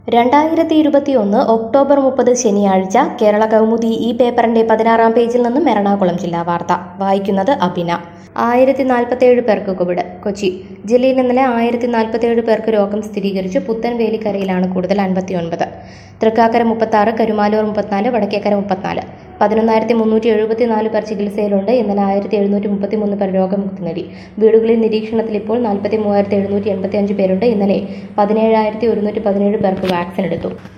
രണ്ടായിരത്തി ഇരുപത്തിയൊന്ന് ഒക്ടോബർ മുപ്പത് ശനിയാഴ്ച കേരള കൗമുദി ഈ പേപ്പറിന്റെ പതിനാറാം പേജിൽ നിന്നും എറണാകുളം ജില്ലാ വാർത്ത വായിക്കുന്നത് അഭിന ആയിരത്തി നാൽപ്പത്തേഴ് പേർക്ക് കോവിഡ് കൊച്ചി ജില്ലയിൽ ഇന്നലെ ആയിരത്തി നാൽപ്പത്തേഴ് പേർക്ക് രോഗം സ്ഥിരീകരിച്ചു പുത്തൻവേലിക്കരയിലാണ് കൂടുതൽ അൻപത്തിയൊൻപത് തൃക്കാക്കര മുപ്പത്താറ് കരുമാലൂർ മുപ്പത്തിനാല് വടക്കേക്കര മുപ്പത്തിനാല് പതിനൊന്നായിരത്തി മുന്നൂറ്റി എഴുപത്തിനാല് പേർ ചികിത്സയിലുണ്ട് ഇന്നലെ ആയിരത്തി എഴുന്നൂറ്റി മുപ്പത്തിമൂന്ന് പേർ രോഗമുക്തി നേടി വീടുകളിൽ നിരീക്ഷണത്തിൽ ഇപ്പോൾ നാൽപ്പത്തി മൂവായിരത്തി എഴുന്നൂറ്റി എൺപത്തി അഞ്ച് പേരുണ്ട് ഇന്നലെ പതിനേഴായിരത്തി ഒരുന്നൂറ്റി പതിനേഴ് പേർക്ക് വാക്സിൻ എടുത്തു